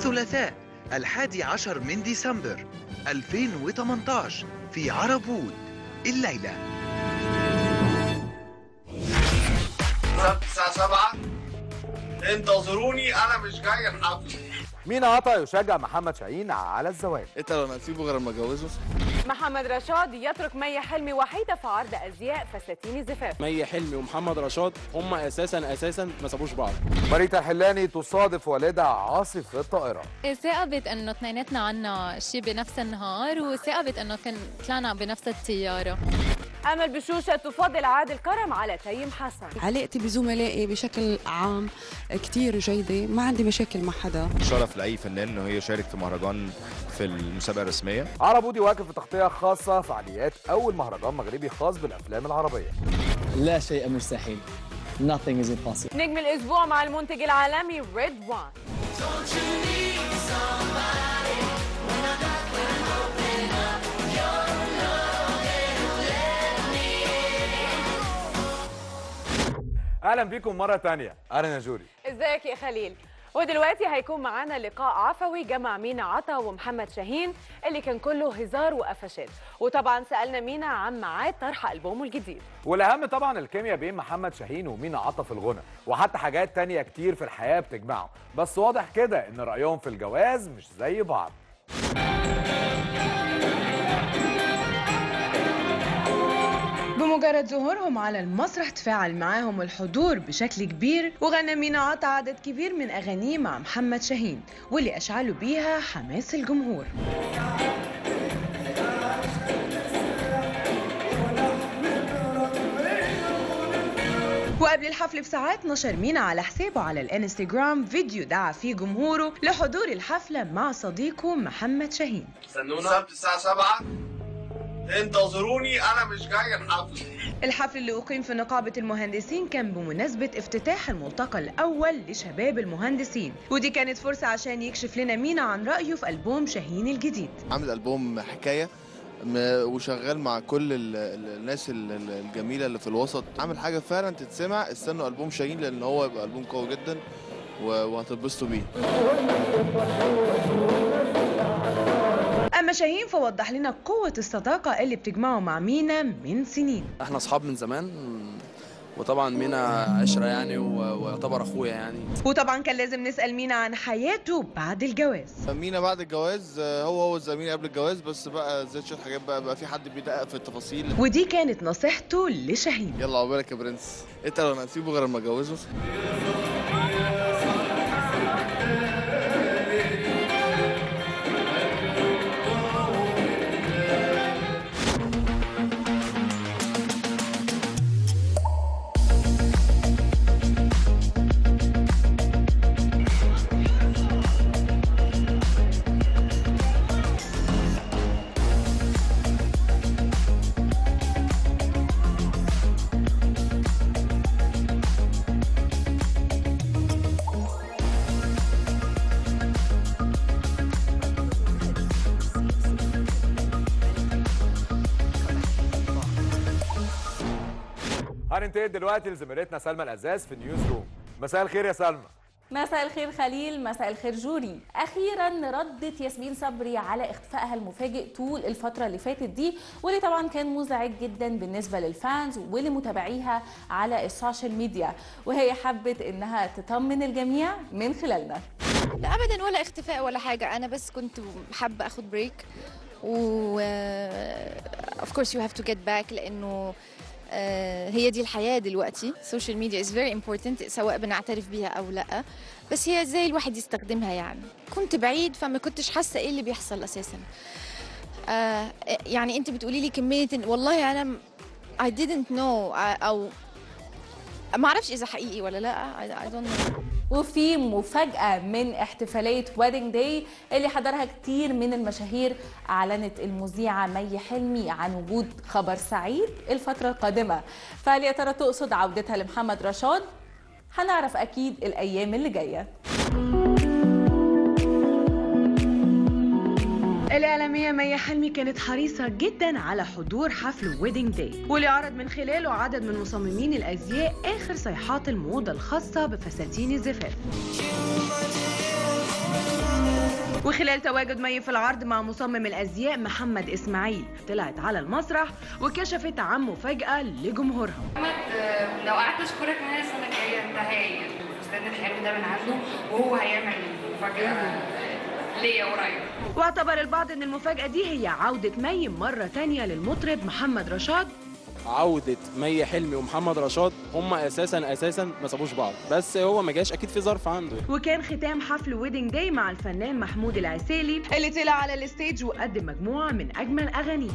الثلاثاء الحادي عشر من ديسمبر 2018 في عربود الليلة السبت الساعة 7 انتظروني أنا مش جاي الحفل مين عطا يشجع محمد شاهين على الزواج أنت لو نسيبه غير ما أتجوزه محمد رشاد يترك مي حلمي وحيدة في عرض أزياء فساتين الزفاف مي حلمي ومحمد رشاد هم اساسا اساسا ما سابوش بعض ماريتا الحلاني تصادف والدها عاصف في الطائرة ثاقبت انه اثنيناتنا عنا شيء بنفس النهار وثاقبت انه كان طلعنا بنفس الطياره أمل بشوشة تفضل عادل كرم على تيم حسن علاقتي بزملائي بشكل عام كتير جيدة ما عندي مشاكل مع حدا شرف لاي فنان انه هي يشارك في مهرجان في المسابقه الرسميه عربودي واقف في تغطية خاصة فعاليات أول مهرجان مغربي خاص بالأفلام العربية لا شيء مستحيل Nothing is impossible نجم الأسبوع مع المنتج العالمي ريد وان أهلا بيكم مرة تانية أهلا يا جوري ازيك يا خليل ودلوقتي هيكون معانا لقاء عفوي جمع مينا عطا ومحمد شاهين اللي كان كله هزار وقفشات وطبعا سألنا مينا عن ميعاد طرح ألبومه الجديد والأهم طبعا الكيمياء بين محمد شاهين ومينا عطا في الغنى وحتى حاجات تانية كتير في الحياة بتجمعهم بس واضح كده إن رأيهم في الجواز مش زي بعض بمجرد ظهورهم على المسرح تفاعل معاهم الحضور بشكل كبير وغنى مينا عطا عدد كبير من أغانيه مع محمد شاهين واللي أشعلوا بيها حماس الجمهور وقبل الحفل بساعات نشر مينا على حسابه على الانستجرام فيديو دعا فيه جمهوره لحضور الحفلة مع صديقه محمد شاهين استنونا السبت الساعة 7 انتظروني أنا مش جاي الحفل الحفل اللي أقيم في نقابة المهندسين كان بمناسبة افتتاح الملتقى الأول لشباب المهندسين ودي كانت فرصة عشان يكشف لنا مينا عن رأيه في ألبوم شاهين الجديد عامل ألبوم حكاية م- وشغال مع كل ال- ال- الناس ال- ال- الجميلة اللي في الوسط عامل حاجة فعلا تتسمع استنوا ألبوم شاهين لأن هو يبقى ألبوم قوي جدا و- وهتتبسطوا بيه أما شاهين فوضح لنا قوة الصداقة اللي بتجمعه مع مينا من سنين احنا اصحاب من زمان وطبعا مينا عشره يعني و- ويعتبر اخويا يعني وطبعا كان لازم نسأل مينا عن حياته بعد الجواز مينا بعد الجواز آه، هو هو زميلي قبل الجواز بس بقى زي شوية حاجات بقى بقى في حد بيدقق في التفاصيل ودي كانت نصيحته لشاهين يلا عقبالك يا برنس انت لو نسيبه غير ما اتجوزه هننتقل دلوقتي لزميلتنا سلمى الأزاز في نيوز روم مساء الخير يا سلمى مساء الخير خليل مساء الخير جوري اخيرا ردت ياسمين صبري على اختفائها المفاجئ طول الفتره اللي فاتت دي واللي طبعا كان مزعج جدا بالنسبه للفانز ولمتابعيها على السوشيال ميديا وهي حبت انها تطمن الجميع من خلالنا لا ابدا ولا اختفاء ولا حاجه انا بس كنت حابه اخد بريك و اوف كورس يو هاف تو جيت باك لانه آه، هي دي الحياه دلوقتي السوشيال ميديا از فيري امبورتنت سواء بنعترف بيها او لا بس هي ازاي الواحد يستخدمها يعني كنت بعيد فما كنتش حاسه ايه اللي بيحصل اساسا آه، يعني انت بتقولي لي كميه إن- والله انا م- I didn't know آه، او ما اعرفش اذا حقيقي ولا لا I, I don't know وفي مفاجأة من احتفالية ويدنج داي اللي حضرها كتير من المشاهير أعلنت المذيعة مي حلمي عن وجود خبر سعيد الفترة القادمة فهل يا ترى تقصد عودتها لمحمد رشاد؟ هنعرف أكيد الأيام اللي جاية الإعلامية مي حلمي كانت حريصة جدا على حضور حفل ويدنج داي واللي عرض من خلاله عدد من مصممين الأزياء آخر صيحات الموضة الخاصة بفساتين الزفاف وخلال تواجد مي في العرض مع مصمم الازياء محمد اسماعيل طلعت على المسرح وكشفت عن مفاجاه لجمهورها محمد لو قعدت اشكرك من السنه الجايه انت هايل الفستان الحلو ده من عنده وهو هيعمل مفاجاه ليا قريب واعتبر البعض ان المفاجاه دي هي عوده مي مره تانية للمطرب محمد رشاد عودة مي حلمي ومحمد رشاد هم اساسا اساسا ما سابوش بعض بس هو ما جاش اكيد في ظرف عنده وكان ختام حفل ويدنج داي مع الفنان محمود العسيلي اللي طلع على الستيج وقدم مجموعه من اجمل اغانيه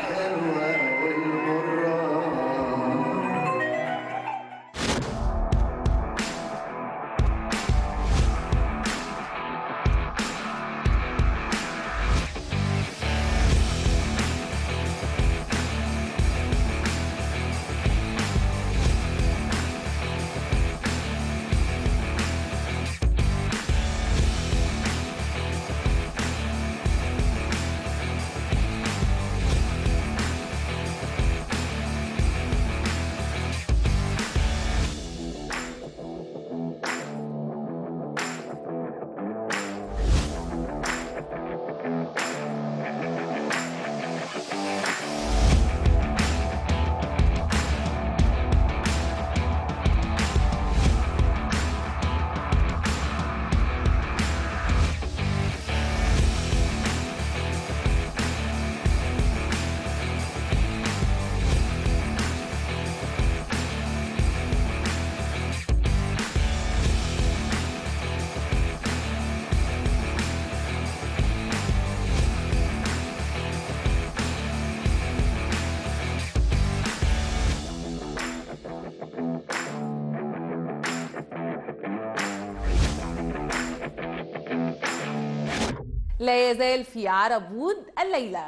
لا يزال في عرب وود الليله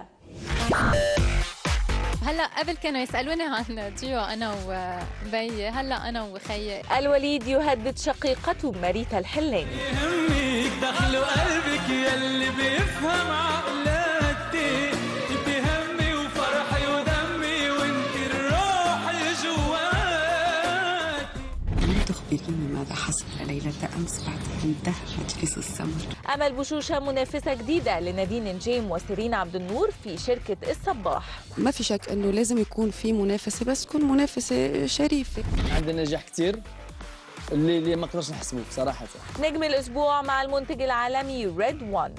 هلا قبل كانوا يسالوني عن ديو انا وبي هلا انا وخيي الوليد يهدد شقيقته ماريتا الحلاني يهمك دخل قلبك يلي بيفهم عقلاتي انت همي وفرحي ودمي وانت الروح اللي جواتي هل تخبريني ماذا حصل ليلة أمس بعد أن انتهى مجلس السمر؟ أمل بوشوشة منافسة جديدة لنادين نجيم وسيرين عبد النور في شركة الصباح ما في شك أنه لازم يكون في منافسة بس تكون منافسة شريفة عندنا نجاح كتير اللي اللي ما نقدرش نحسبوه صراحه نجم الأسبوع مع المنتج العالمي ريد وان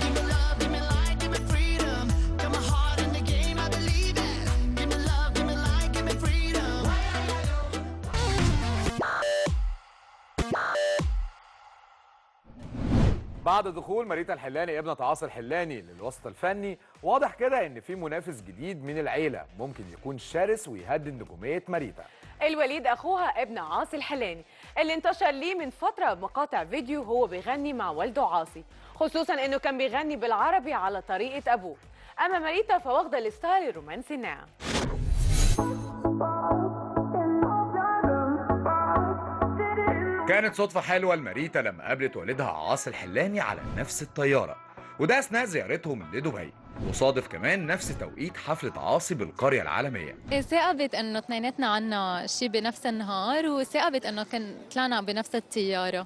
بعد دخول ماريتا الحلاني ابنة عاصر حلاني للوسط الفني واضح كده ان في منافس جديد من العيله ممكن يكون شرس ويهدد نجوميه ماريتا الوليد أخوها ابن عاصي الحلاني اللي انتشر ليه من فترة مقاطع فيديو هو بيغني مع والده عاصي خصوصا انه كان بيغني بالعربي على طريقة أبوه أما ماريتا فواخدة الستايل الرومانسي الناعم كانت صدفة حلوة لماريتا لما قابلت والدها عاصي الحلاني على نفس الطيارة وده أثناء زيارتهم لدبي وصادف كمان نفس توقيت حفلة عاصي بالقرية العالمية ثاقبت انه اثنيناتنا عنا شيء بنفس النهار وثاقبت انه كان طلعنا بنفس الطياره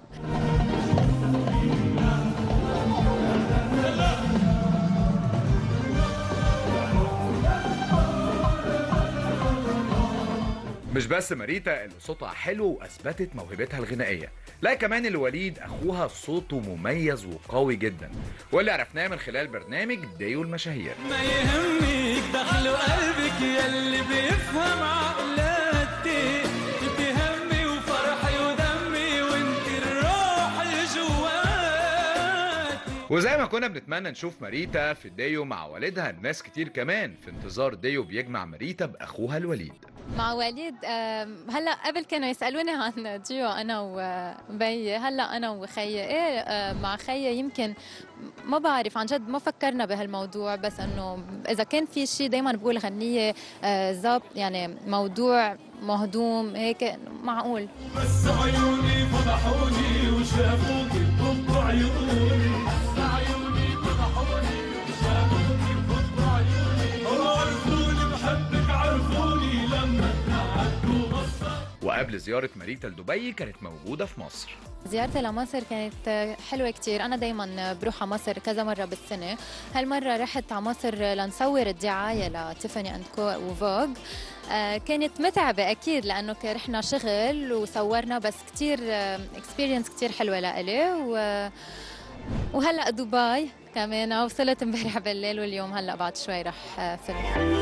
مش بس ماريتا اللي صوتها حلو واثبتت موهبتها الغنائيه لا كمان الوليد اخوها صوته مميز وقوي جدا واللي عرفناه من خلال برنامج ديو المشاهير ما يهمك دخل قلبك يلي بيفهم عقلاتي انت همي وفرحي ودمي وانت الروح اللي جواتي وزي ما كنا بنتمنى نشوف ماريتا في ديو مع والدها الناس كتير كمان في انتظار ديو بيجمع ماريتا باخوها الوليد مع وليد آم، هلا قبل كانوا يسالوني عن ديو انا وبي هلا انا وخيي ايه آه، مع خيي يمكن ما بعرف عن جد ما فكرنا بهالموضوع بس انه اذا كان في شيء دائما بقول غنيه آه، ظبط يعني موضوع مهضوم هيك معقول بس عيوني فضحوني وشافوكي بضب عيوني بس عيوني فضحوني وشافوكي بضب عيوني عرفوني بحبك عرفوني لما اتنعدت وبصت وقبل زيارة ماريتا لدبي كانت موجودة في مصر زيارتي لمصر كانت حلوة كتير أنا دايما بروح على مصر كذا مرة بالسنة هالمرة رحت على مصر لنصور الدعاية لتيفاني أند كو وفوغ آه، كانت متعبة أكيد لأنه ك- رحنا شغل وصورنا بس كتير اكسبيرينس كتير حلوة لإلي و... وهلا دبي كمان وصلت امبارح بالليل واليوم هلا بعد شوي رح آه، فيلم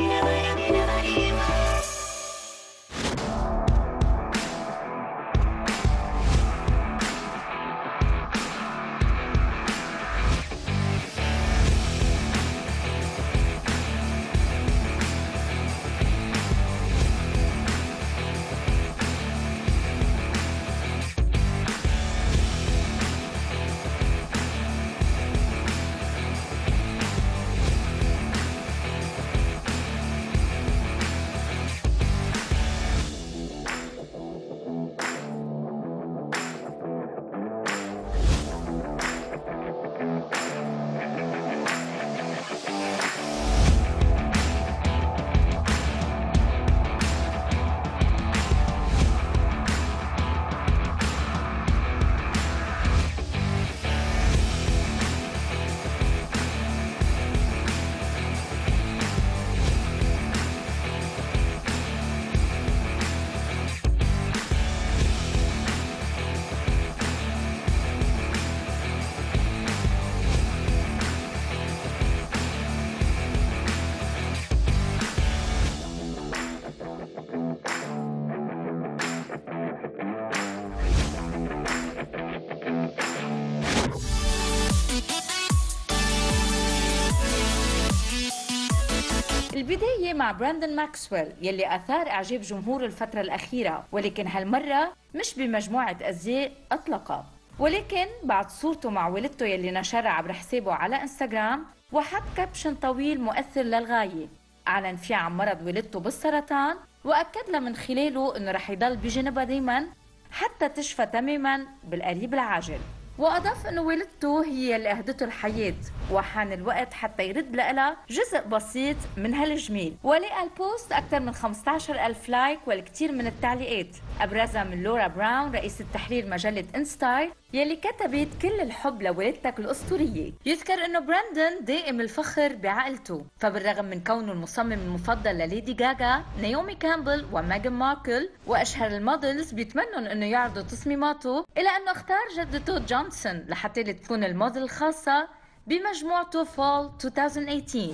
البداية مع براندون ماكسويل يلي أثار إعجاب جمهور الفترة الأخيرة ولكن هالمرة مش بمجموعة أزياء أطلقها ولكن بعد صورته مع والدته يلي نشرها عبر حسابه على انستغرام وحط كابشن طويل مؤثر للغاية أعلن فيه عن مرض والدته بالسرطان وأكد لها من خلاله أنه رح يضل بجنبها دايما حتى تشفى تماما بالقريب العاجل وأضاف أنه والدته هي اللي أهدته الحياة وحان الوقت حتى يرد لها جزء بسيط من هالجميل ولقى البوست أكثر من 15 ألف لايك والكثير من التعليقات أبرزها من لورا براون رئيسة تحرير مجلة انستايل يلي كتبت كل الحب لوالدتك الأسطورية يذكر أنه براندون دائم الفخر بعائلته فبالرغم من كونه المصمم المفضل لليدي جاجا نيومي كامبل وميغان ماركل وأشهر المودلز بيتمنوا أنه يعرضوا تصميماته إلا أنه اختار جدته جونسون لحتى تكون الموديل الخاصة بمجموعته فول 2018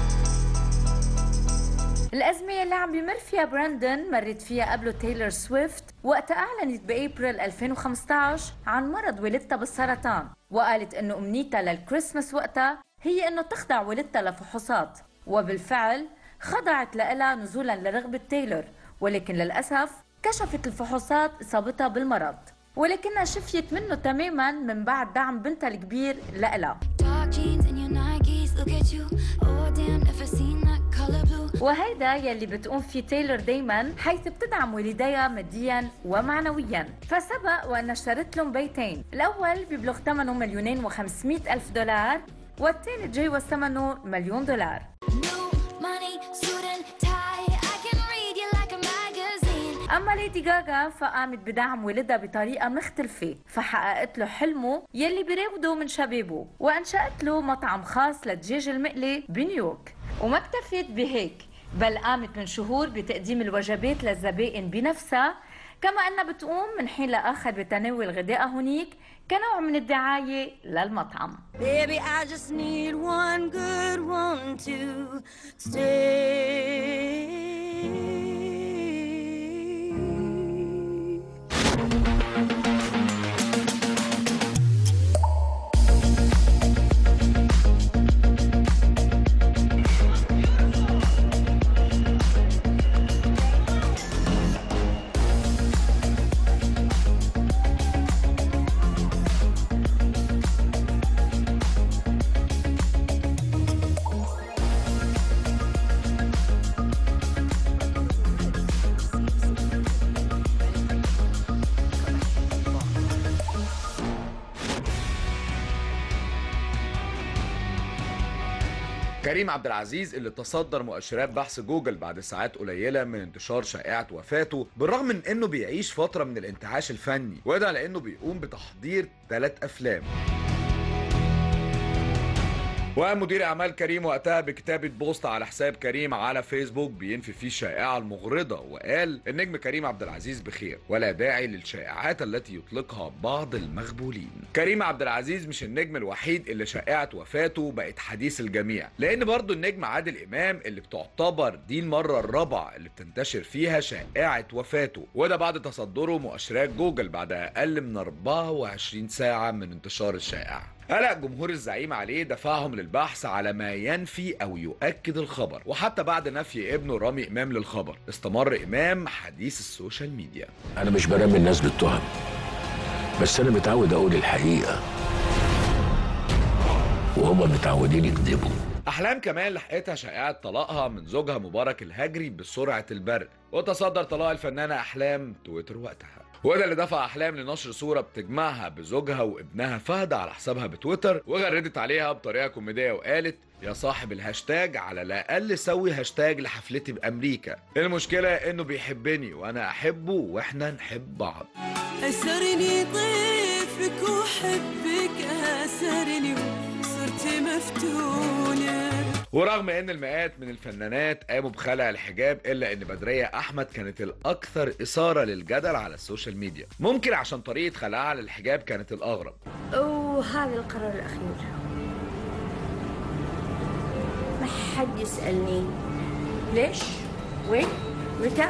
الأزمة اللي عم بيمر فيها براندون مرت فيها قبله تايلور سويفت وقتها أعلنت بأبريل 2015 عن مرض والدتها بالسرطان وقالت إنه أمنيتها للكريسماس وقتها هي إنه تخضع والدتها لفحوصات وبالفعل خضعت لها نزولا لرغبة تايلور ولكن للأسف كشفت الفحوصات إصابتها بالمرض ولكنها شفيت منه تماما من بعد دعم بنتها الكبير لإلها Dark jeans and your Nikes, look at you. Oh, damn, never seen that color blue. وهيدا يلي بتقوم فيه تايلور دايما حيث بتدعم والديها ماديا ومعنويا فسبق وأن اشترت لهم بيتين الأول بيبلغ ثمنه مليونين وخمسمائة ألف دولار والثاني تجاوز ثمنه مليون دولار Money, suit and tie. I can read you like a magazine. أما ليدي جاجا فقامت بدعم والدها بطريقة مختلفة فحققت له حلمه يلي بيراوده من شبابه وأنشأت له مطعم خاص للدجاج المقلي بنيويورك وما اكتفت بهيك بل قامت من شهور بتقديم الوجبات للزبائن بنفسها كما أنها بتقوم من حين لآخر بتناول غدائها هنيك كنوع من الدعاية للمطعم Baby, I just need one good one to stay. كريم عبد العزيز اللي تصدر مؤشرات بحث جوجل بعد ساعات قليله من انتشار شائعه وفاته بالرغم من انه بيعيش فتره من الانتعاش الفني وده لانه بيقوم بتحضير ثلاث افلام وقام مدير اعمال كريم وقتها بكتابه بوست على حساب كريم على فيسبوك بينفي فيه الشائعه المغرضه وقال النجم كريم عبد العزيز بخير ولا داعي للشائعات التي يطلقها بعض المغبولين كريم عبد العزيز مش النجم الوحيد اللي شائعه وفاته بقت حديث الجميع لان برضه النجم عادل امام اللي بتعتبر دي المره الرابعه اللي بتنتشر فيها شائعه وفاته وده بعد تصدره مؤشرات جوجل بعد اقل من 24 ساعه من انتشار الشائعه قلق جمهور الزعيم عليه دفعهم للبحث على ما ينفي او يؤكد الخبر وحتى بعد نفي ابنه رامي امام للخبر استمر امام حديث السوشيال ميديا انا مش برمي الناس بالتهم بس انا متعود اقول الحقيقه وهم متعودين يكذبوا احلام كمان لحقتها شائعه طلاقها من زوجها مبارك الهجري بسرعه البرق وتصدر طلاق الفنانه احلام تويتر وقتها وده اللي دفع احلام لنشر صوره بتجمعها بزوجها وابنها فهد على حسابها بتويتر وغردت عليها بطريقه كوميديه وقالت يا صاحب الهاشتاج على الاقل سوي هاشتاج لحفلتي بامريكا المشكله انه بيحبني وانا احبه واحنا نحب بعض أسرني طيفك وحبك أسرني وصرت مفتونة ورغم ان المئات من الفنانات قاموا بخلع الحجاب الا ان بدريه احمد كانت الاكثر اثاره للجدل على السوشيال ميديا ممكن عشان طريقه خلعها للحجاب كانت الاغرب وهذا القرار الأخير ما حد يسألني ليش وين متى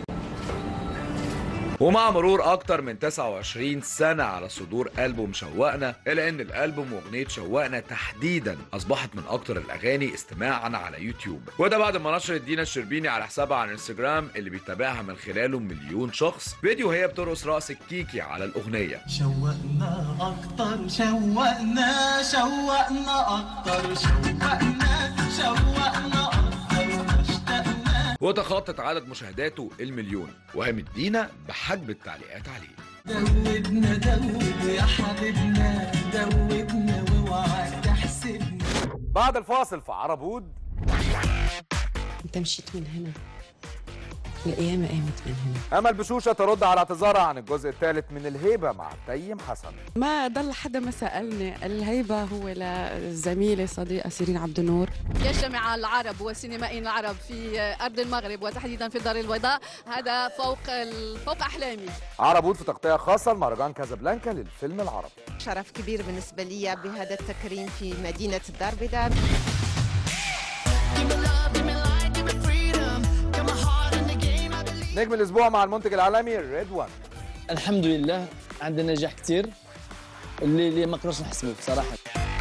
ومع مرور اكتر من 29 سنه على صدور البوم شوقنا الا ان الالبوم واغنيه شوقنا تحديدا اصبحت من اكتر الاغاني استماعا على يوتيوب وده بعد ما نشرت دينا الشربيني على حسابها على انستجرام اللي بيتابعها من خلاله مليون شخص فيديو هي بترقص رقص الكيكي على الاغنيه شوقنا أكتر شوقنا شوقنا أكتر شوقنا شوقنا أكتر اشتقنا وتخطت عدد مشاهداته المليون وقامت دينا بحجب التعليقات عليه دوبنا دوب يا حبيبنا دوبنا واوعى تحسبنا بعد الفاصل في عربود انت مشيت من هنا القيامة قامت من هنا امل بشوشه ترد على اعتذارها عن الجزء الثالث من الهيبه مع تيم حسن ما ضل حدا ما سألني الهيبة هو لزميلي صديقة سيرين عبد النور يجتمع العرب والسينمائيين العرب في أرض المغرب وتحديدا في الدار البيضاء هذا فوق ال- فوق أحلامي عربود في تغطيه خاصه لمهرجان كازابلانكا للفيلم العربي شرف كبير بالنسبة لي بهذا التكريم في مدينة الدار البيضاء نجم الاسبوع مع المنتج العالمي ريد وان الحمد لله عندنا نجاح كتير اللي اللي ما كناش نحسبوه بصراحه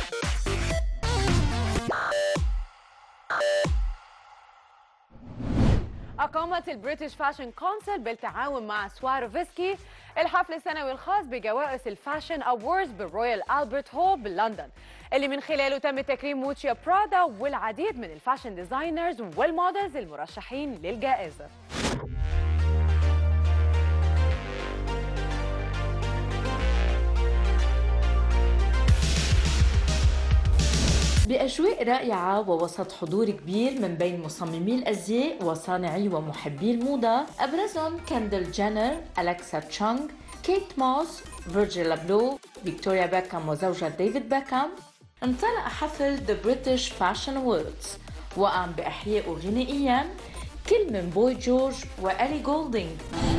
أقامت البريتش فاشن كونسل بالتعاون مع سواروفسكي الحفل السنوي الخاص بجوائز الفاشن أووردز بالرويال ألبرت هول بلندن اللي من خلاله تم تكريم موتشيا برادا والعديد من الفاشن ديزاينرز والمودلز المرشحين للجائزة بأجواء رائعة ووسط حضور كبير من بين مصممي الأزياء وصانعي ومحبي الموضة أبرزهم كاندل جينر، أليكسا تشونغ، كيت موس، فيرجيل أبلو، فيكتوريا باكام وزوجها ديفيد باكام انطلق حفل ذا بريتش فاشن Awards وقام بإحيائه غنائيا كل من بوي جورج وألي جولدينج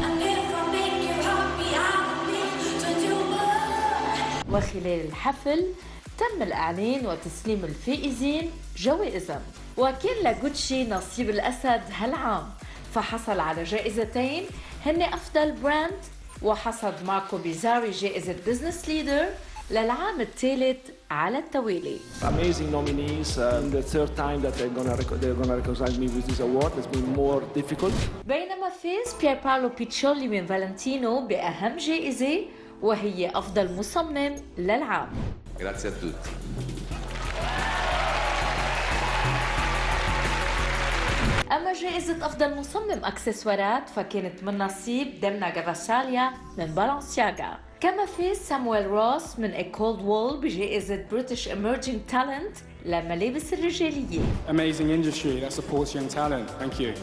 وخلال الحفل تم الإعلان وتسليم الفائزين جوائزهم وكان لجوتشي نصيب الأسد هالعام فحصل على جائزتين هن أفضل براند وحصد ماركو بيزاري جائزة بزنس ليدر للعام الثالث على التوالي amazing nominees. Um, the third time that they're gonna rec- they're gonna recognize me with this award has been more difficult. بينما فاز بيير باولو بيتشولي من فالنتينو بأهم جائزة وهي أفضل مصمم للعام Grazie a tutti. أما جائزة أفضل مصمم أكسسوارات فكانت من نصيب دمنا جافاساليا من بالانسياغا كما فاز سامويل روس من إيكولد وول بجائزة بريتش إمرجينج تالنت للملابس الرجالية Amazing industry that supports young talent. Thank you.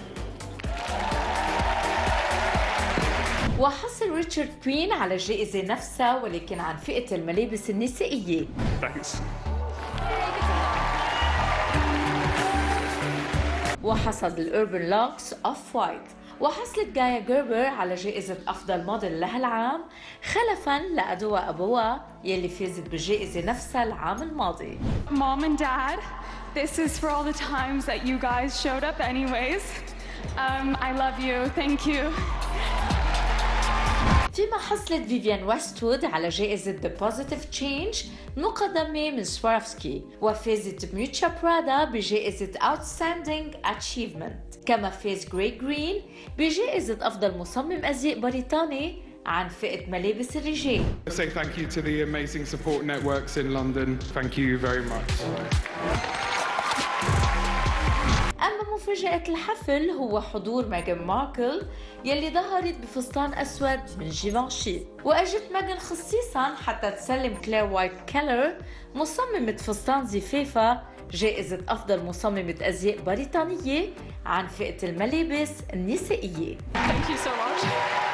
وحصل ريتشارد كوين على الجائزة نفسها ولكن عن فئة الملابس النسائية Thanks. وحصد الأوربن لوكس أوف وايت وحصلت جايا جيربر على جائزة أفضل موديل لها العام خلفا لأدوا أبوها يلي فازت بالجائزة نفسها العام الماضي Mom and Dad, this is for all the times that you guys showed up, anyways. Um, I love you. Thank you. فيما حصلت فيفيان ويستوود على جائزة The Positive Change مقدمة من سوارفسكي وفازت ميوتشا برادا بجائزة Outstanding Achievement كما فاز جري جرين بجائزة أفضل مصمم أزياء بريطاني عن فئة ملابس الرجال Say thank you to the amazing support networks in London. Thank you very much. أما مفاجأة الحفل هو حضور ميغان ماركل يلي ظهرت بفستان أسود من جيفانشي وأجت ميغان خصيصا حتى تسلم كلير وايت كيلر مصممة فستان زفافة جائزة أفضل مصممة أزياء بريطانية عن فئة الملابس النسائية Thank you so much.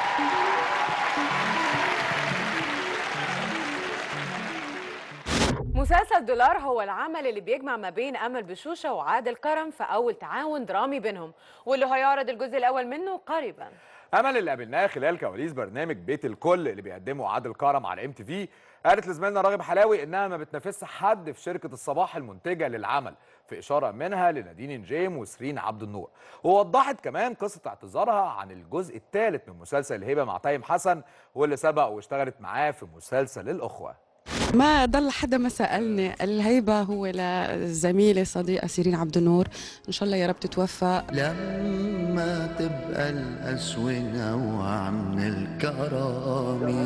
مسلسل دولار هو العمل اللي بيجمع ما بين امل بشوشه وعادل كرم في اول تعاون درامي بينهم واللي هيعرض الجزء الاول منه قريبا امل اللي قابلناها خلال كواليس برنامج بيت الكل اللي بيقدمه عادل كرم على ام تي في قالت لزميلنا راغب حلاوي انها ما بتنافسش حد في شركه الصباح المنتجه للعمل في اشاره منها لنادين نجيم وسرين عبد النور ووضحت كمان قصه اعتذارها عن الجزء الثالث من مسلسل الهبه مع تايم حسن واللي سبق واشتغلت معاه في مسلسل الاخوه ما ضل حدا ما سالني الهيبه هو لزميلي صديقه سيرين عبد النور ان شاء الله يا رب تتوفى لما تبقى الأسوأ وعم الكرامي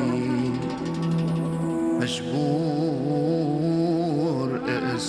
مجبور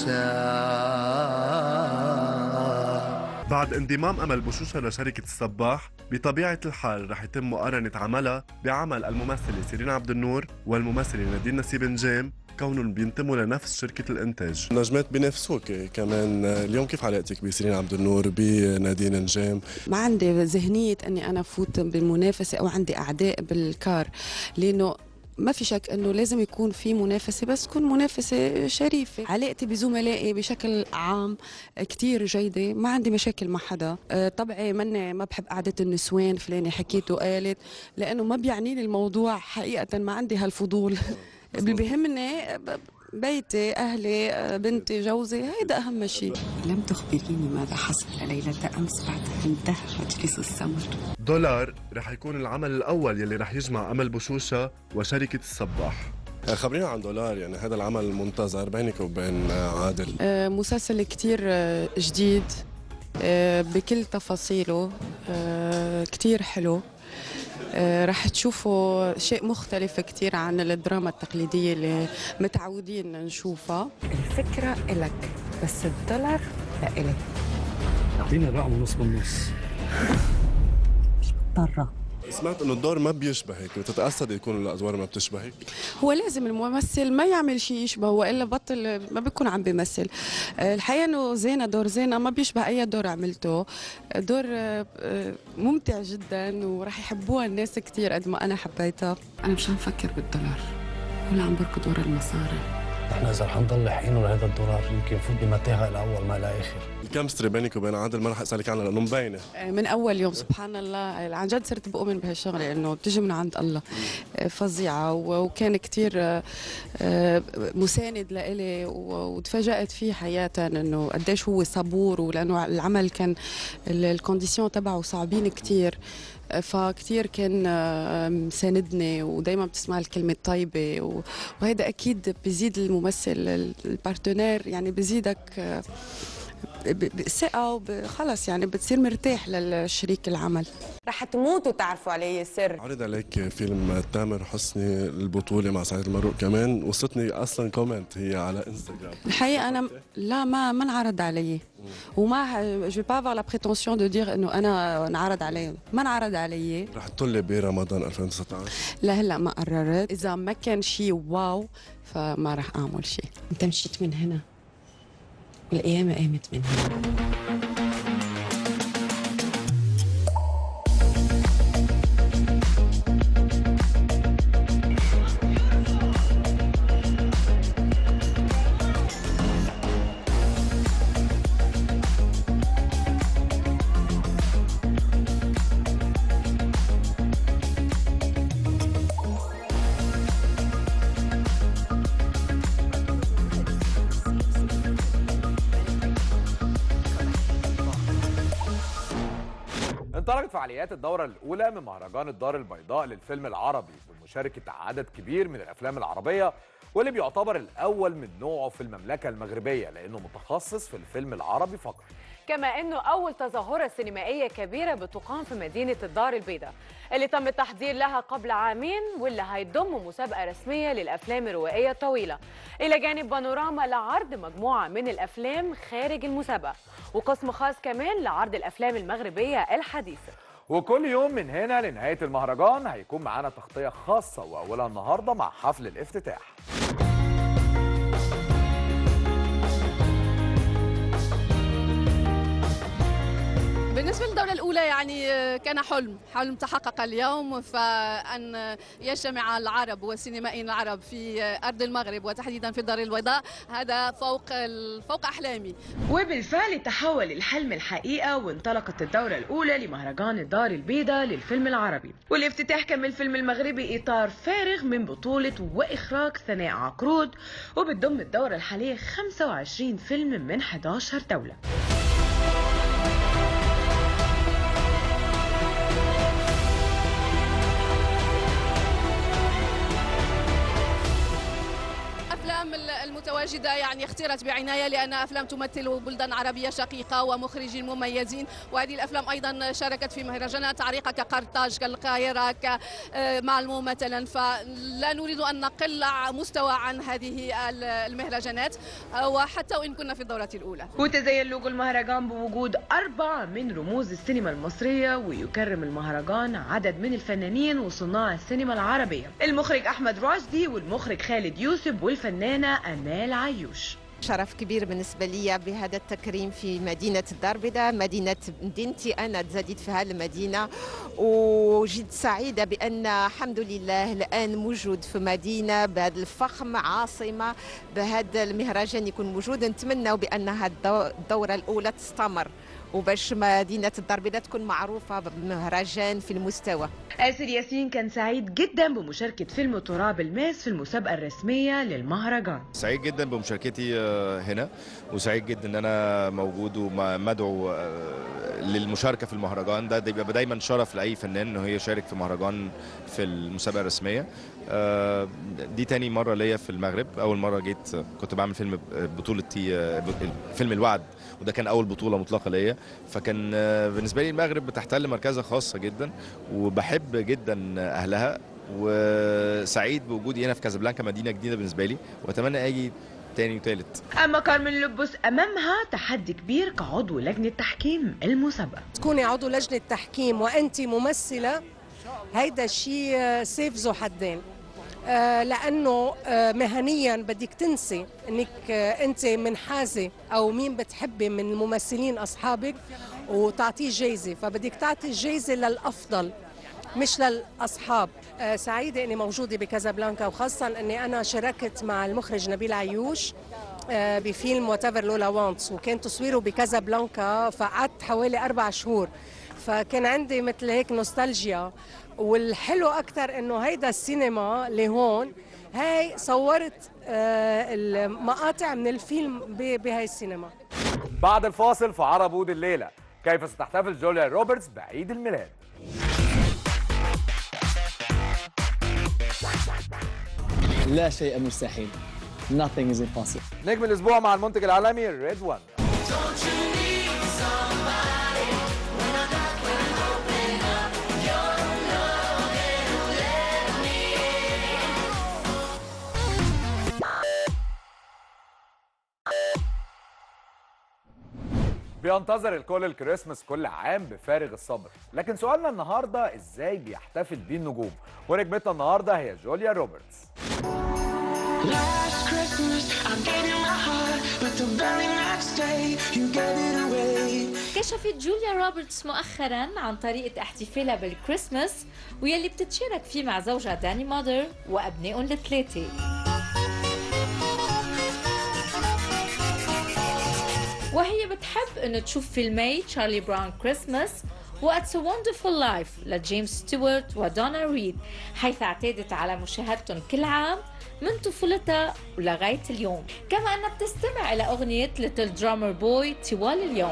اقسى بعد انضمام امل بشوشه لشركه الصباح بطبيعه الحال رح يتم مقارنه عملها بعمل الممثله سيرين عبد النور والممثله نادين نسيب نجام كونهم بينتموا لنفس شركة الإنتاج نجمات بينافسوك كمان اليوم كيف علاقتك بسيرين عبد النور بنادين نجام ما عندي ذهنيه اني انا فوت بالمنافسه او عندي اعداء بالكار لانه ما في شك انه لازم يكون في منافسه بس تكون منافسه شريفه علاقتي بزملائي بشكل عام كتير جيده ما عندي مشاكل مع حدا آه، طبعي مني ما بحب قعده النسوان فلانه حكيت وقالت لانه ما بيعنيني الموضوع حقيقه ما عندي هالفضول اللي بيهمني ب- بيتي اهلي آه، بنتي جوزي هيدا اهم شيء لم تخبريني ماذا حصل ليله امس بعد ان انتهى مجلس السمر دولار رح يكون العمل الأول يلي رح يجمع أمل بشوشة وشركة الصباح خبرينا عن دولار يعني هذا العمل المنتظر بينك وبين عادل آه، مسلسل كتير آه، جديد آه، بكل تفاصيله آه، كتير حلو آه، رح تشوفوا شيء مختلف كتير عن الدراما التقليدية اللي متعودين نشوفها الفكرة إلك بس الدولار لإلي اعطينا الرقم ونص بالنص مضطرة سمعت انه الدور ما بيشبهك وتتأسد يكون الادوار ما بتشبهك هو لازم الممثل ما يعمل شيء يشبهه والا بطل ما بيكون عم بيمثل آه، الحقيقه انه زينه دور زينه ما بيشبه اي دور عملته دور آه، آه، ممتع جدا وراح يحبوها الناس كثير قد ما انا حبيتها انا مش عم فكر بالدولار ولا عم بركض ورا المصاري احنا اذا رح نضل لاحقين لهذا الدولار يمكن يفوت بمتاهه لاول ما لاخر الكيمستري بينك وبين عادل ما رح اسالك عنها لانه مبينه آه، من اول يوم سبحان الله عن جد صرت بؤمن بهالشغله انه بتجي من عند الله آه، فظيعه و- وكان كتير آه، آه، مساند لإلي و- وتفاجأت فيه حقيقة انه قديش هو صبور ولانه العمل كان ال- الكونديسيون تبعه صعبين كتير آه، فكتير كان آه، مساندني ودايما بتسمع الكلمة الطيبة و- وهذا أكيد بيزيد الممثل ال- البارتنير يعني بيزيدك آه، ب- بثقة وخلص يعني بتصير مرتاح للشريك العمل رح تموتوا تعرفوا علي سر عرض عليك فيلم تامر حسني البطولة مع سعيد المروق كمان وصلتني اصلا كومنت هي على انستغرام الحقيقة أنا لا ما ما انعرض علي وما جو با افوار لا بريتونسيون دو دير إنه أنا انعرض علي ما انعرض علي رح تطلي برمضان 2019 لهلا ما قررت إذا ما كان شيء واو فما رح أعمل شيء انت مشيت من هنا والقيامة قامت من هنا انطلقت فعاليات الدورة الأولى من مهرجان الدار البيضاء للفيلم العربي بمشاركة عدد كبير من الأفلام العربية واللي بيعتبر الأول من نوعه في المملكة المغربية لأنه متخصص في الفيلم العربي فقط كما انه اول تظاهره سينمائيه كبيره بتقام في مدينه الدار البيضاء اللي تم التحضير لها قبل عامين واللي هيضم مسابقه رسميه للافلام الروائيه الطويله الى جانب بانوراما لعرض مجموعه من الافلام خارج المسابقه وقسم خاص كمان لعرض الافلام المغربيه الحديثه وكل يوم من هنا لنهاية المهرجان هيكون معانا تغطية خاصة وأولها النهاردة مع حفل الافتتاح بالنسبة للدولة الأولى يعني كان حلم حلم تحقق اليوم فأن يجتمع العرب والسينمائيين العرب في أرض المغرب وتحديدا في الدار البيضاء هذا فوق ال- فوق أحلامي وبالفعل تحول الحلم الحقيقة وانطلقت الدورة الأولى لمهرجان الدار البيضاء للفيلم العربي والافتتاح كان من الفيلم المغربي إطار فارغ من بطولة وإخراج ثناء عقرود وبتضم الدورة الحالية 25 فيلم من 11 دولة أفلام ال- المتواجدة يعني اختيرت بعناية لأنها أفلام تمثل بلدان عربية شقيقة ومخرجين مميزين وهذه الأفلام أيضا شاركت في مهرجانات عريقة كقرطاج كالقاهرة كمالمو مثلا فلا نريد أن نقل مستوى عن هذه ال- المهرجانات وحتى وإن كنا في الدورة الأولى وتزين لوجو المهرجان بوجود أربعة من رموز السينما المصرية ويكرم المهرجان عدد من الفنانين وصناع السينما العربية المخرج أحمد راشدي والمخرج خالد يوسف والفنانة أمال عيوش شرف كبير بالنسبة لي بهذا التكريم في مدينة الدار البيضاء مدينة مدينتي أنا تزاديت في هذه المدينة وجد سعيدة بأن الحمد لله الآن موجود في مدينة بهذا الفخم عاصمة بهذا المهرجان يكون موجود نتمنى بأن هذه الدو- الدورة الأولى تستمر وباش مدينة الدار البيضاء تكون معروفة بمهرجان في المستوى آسر ياسين كان سعيد جدا بمشاركة فيلم تراب الماس في المسابقة الرسمية للمهرجان سعيد جدا بمشاركتي آه، هنا وسعيد جدا ان انا موجود ومدعو آه، للمشاركه في المهرجان ده ده بيبقى دايما شرف لاي فنان انه هي يشارك في مهرجان في المسابقه الرسميه آه، دي تاني مره ليا في المغرب اول مره جيت آه، كنت بعمل فيلم بطولتي آه، فيلم الوعد وده كان اول بطوله مطلقه ليا فكان آه، بالنسبه لي المغرب بتحتل مركزها خاصه جدا وبحب جدا اهلها وسعيد بوجودي هنا في كازابلانكا مدينه جديده بالنسبه لي واتمنى اجي تاني وتالت أما كارمن لبس أمامها تحدي كبير كعضو لجنة تحكيم المسابقة تكوني عضو لجنة تحكيم وأنت ممثلة هيدا الشيء سيف ذو حدين آه، لأنه آه، مهنيا بدك تنسي أنك آه، أنت منحازة أو مين بتحبي من الممثلين أصحابك وتعطيه جايزة فبدك تعطي الجايزة للأفضل مش للأصحاب آه، سعيدة أني موجودة بكازابلانكا وخاصة أني أنا شاركت مع المخرج نبيل عيوش آه، بفيلم واتيفر لولا وانتس وكان تصويره بكازابلانكا فقعدت حوالي أربع شهور فكان عندي مثل هيك نوستالجيا والحلو أكثر إنه هيدا السينما اللي هون هاي صورت آه، المقاطع من الفيلم ب- بهاي السينما بعد الفاصل في عرب عود الليلة كيف ستحتفل جوليا روبرتس بعيد الميلاد لا شيء مستحيل nothing is impossible نجم الأسبوع مع المنتج العالمي ريد وان بينتظر الكل الكريسماس كل عام بفارغ الصبر لكن سؤالنا النهارده ازاي بيحتفل بيه النجوم ونجمتنا النهارده هي جوليا روبرتس Last Christmas, I gave you my heart, but the very next say you gave it away. كشفت جوليا روبرتس مؤخرا عن طريقة احتفالها بالكريسماس ويلي بتتشارك فيه مع زوجها داني مادر وأبنائهم الثلاثة وهي بتحب انه تشوف فيلمي تشارلي براون كريسماس و It's a Wonderful Life لجيمس ستيوارت ودونا ريد حيث اعتادت على مشاهدتهم كل عام من طفولتها ولغاية اليوم كما أنها بتستمع إلى أغنية ليتل درامر بوي طوال اليوم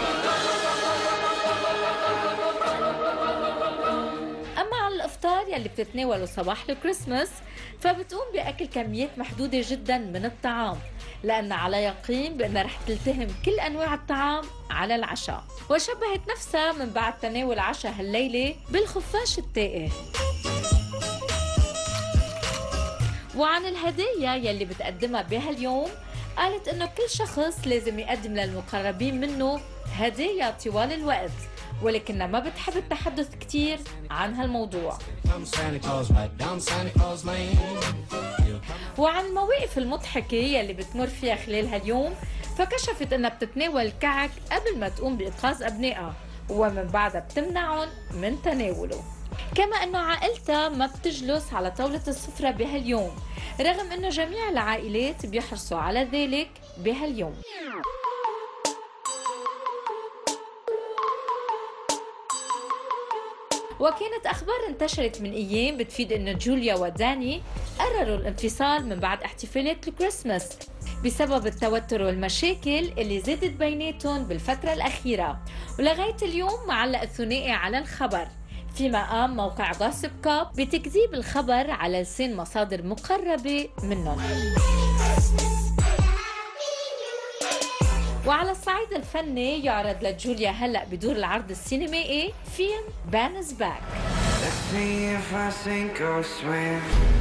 أما عن الإفطار يلي بتتناوله صباح الكريسماس فبتقوم بأكل كميات محدودة جدا من الطعام لأن على يقين بأنها رح تلتهم كل أنواع الطعام على العشاء وشبهت نفسها من بعد تناول عشاء هالليلة بالخفاش التائه وعن الهدايا يلي بتقدمها بهاليوم قالت انه كل شخص لازم يقدم للمقربين منه هدايا طوال الوقت ولكنها ما بتحب التحدث كتير عن هالموضوع I'm Santa Claus right down Santa Claus Lane. وعن المواقف المضحكة يلي بتمر فيها خلال هاليوم فكشفت انها بتتناول كعك قبل ما تقوم بإيقاظ أبنائها ومن بعدها بتمنعهم من تناوله كما انه عائلتها ما بتجلس على طاولة السفرة بهاليوم رغم انه جميع العائلات بيحرصوا على ذلك بهاليوم وكانت أخبار انتشرت من أيام بتفيد أنه جوليا وداني قرروا الانفصال من بعد احتفالات الكريسماس بسبب التوتر والمشاكل اللي زادت بيناتهم بالفترة الأخيرة ولغاية اليوم معلق الثنائي على الخبر فيما قام موقع غاسب كاب بتكذيب الخبر على لسان مصادر مقربة منهم وعلى الصعيد الفني يعرض لجوليا هلأ بدور العرض السينمائي فيلم بانز باك Let's see if I sink or swim.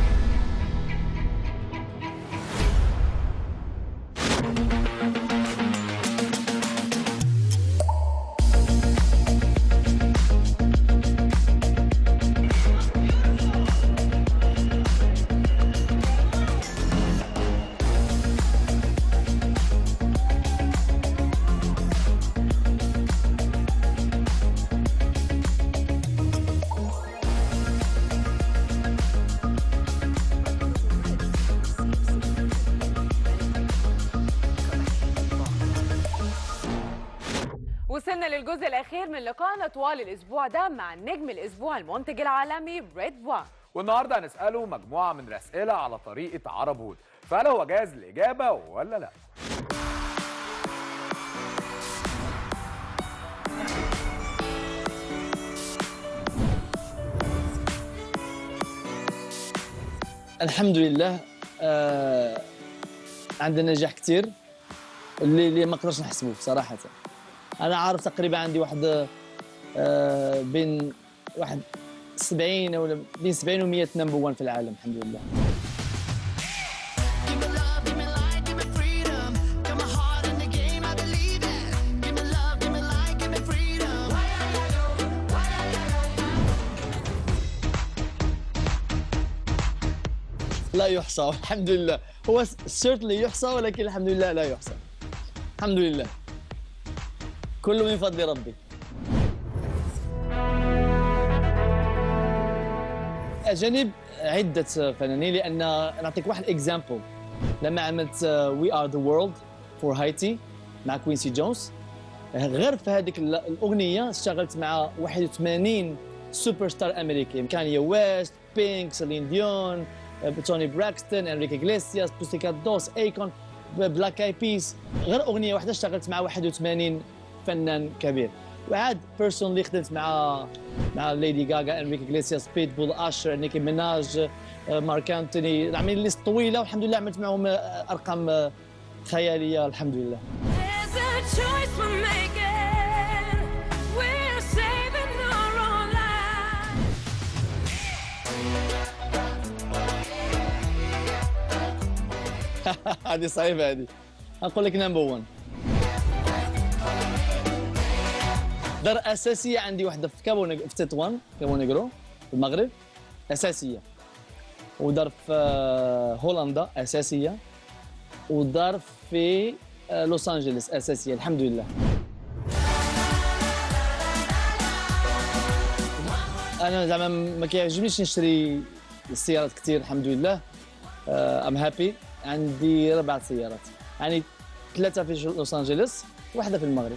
وصلنا للجزء الأخير من لقائنا طوال الأسبوع ده مع نجم الأسبوع المنتج العالمي ريد وان والنهارده هنساله مجموعه من الاسئله على طريقه عرب هود فهل هو جاهز للاجابه ولا لا الحمد لله آه عندنا نجاح كثير اللي اللي ما نقدرش نحسبوه صراحه انا عارف تقريبا عندي واحد آه بين واحد 70 ولا بين 70 و 100 نمبر 1 في العالم الحمد لله لا يحصى الحمد لله هو سيرتلي يحصى ولكن الحمد لله لا يحصى الحمد لله كله من فضل ربي أجانب عدة فنانين لأن نعطيك واحد اكزامبل لما عملت وي ار ذا وورلد فور هايتي مع كوينسي جونز غير في هذيك الأغنية اشتغلت مع 81 سوبر ستار أمريكي كانيا ويست بينك سيلين ديون توني براكستون انريكي إغليسياس بوستيكات دوس ايكون بلاك اي بيس غير اغنيه واحده اشتغلت مع 81 فنان كبير وعاد بيرسونلي خدمت مع مع ليدي غاغا انريكي إغليسياس بيت بول اشر نيكي ميناج مارك انتوني عاملين ليست طويله والحمد لله عملت معهم ارقام خياليه الحمد لله There's a choice we're making. We're saving our own lives. هذه صعيبه هذه اقول لك نمبر 1 دار اساسيه عندي واحده في كابو نيغ- في تطوان كابو نيغرو في المغرب اساسيه ودار في آه، هولندا اساسيه ودار في آه، لوس انجلوس اساسيه الحمد لله انا زعما ما كيعجبنيش نشري السيارات كثير الحمد لله ام هابي عندي اربع سيارات يعني ثلاثه في لوس انجلوس واحده في المغرب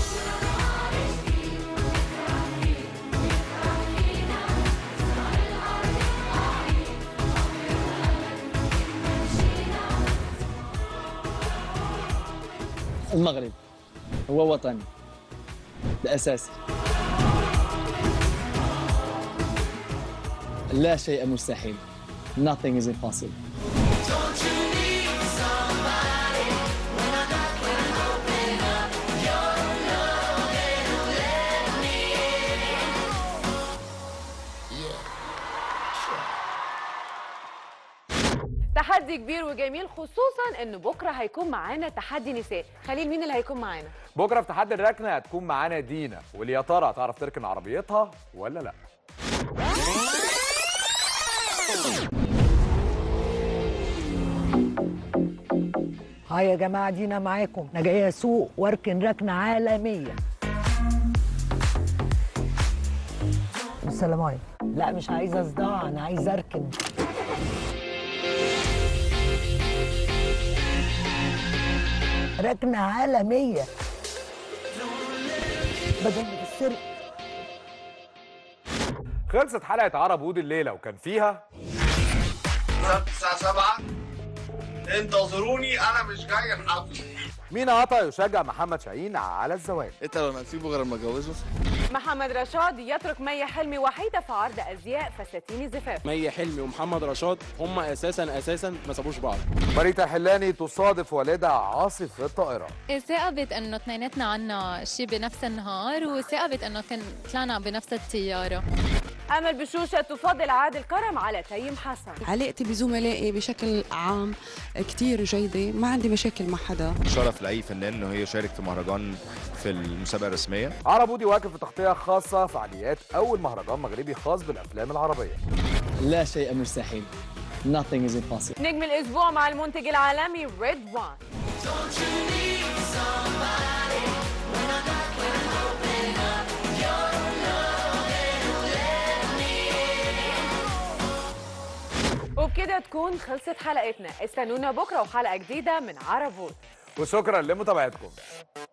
المغرب هو وطني الاساسي لا شيء مستحيل nothing is impossible تحدي كبير وجميل خصوصا ان بكره هيكون معانا تحدي نساء خليل مين اللي هيكون معانا بكره في تحدي الركنه هتكون معانا دينا واللي يا ترى هتعرف تركن عربيتها ولا لا هاي يا جماعة دينا معاكم أنا جاية أسوق وأركن ركنة عالمية السلام عليكم لا مش عايزة صداع أنا عايزة أركن ركنة عالمية بدل السرق خلصت حلقه عرب ود الليله وكان فيها الساعة 7 انتظروني انا مش جاي الحفل مين عطا يشجع محمد شاهين على الزواج انت لو نسيبه غير ما اتجوزه محمد رشاد يترك مي حلمي وحيده في عرض ازياء فساتين الزفاف مي حلمي ومحمد رشاد هم اساسا اساسا ما سابوش بعض ماريتا حلاني تصادف والدها عاصف في الطائره ثاقبت انه اثنيناتنا عنا شيء بنفس النهار وثاقبت انه كان طلعنا بنفس الطياره امل بشوشه تفضل عادل كرم على تيم حسن علاقتي بزملائي بشكل عام كتير جيدة ما عندي مشاكل مع حدا شرف لاي فنان انه هي يشارك في مهرجان في المسابقه الرسميه عرب ودي واقف في تغطيه خاصه فعاليات اول مهرجان مغربي خاص بالافلام العربيه لا شيء مستحيل nothing is impossible نجم الاسبوع مع المنتج العالمي ريد وان وبكده تكون خلصت حلقتنا استنونا بكره وحلقه جديده من عرب وود وشكرا لمتابعتكم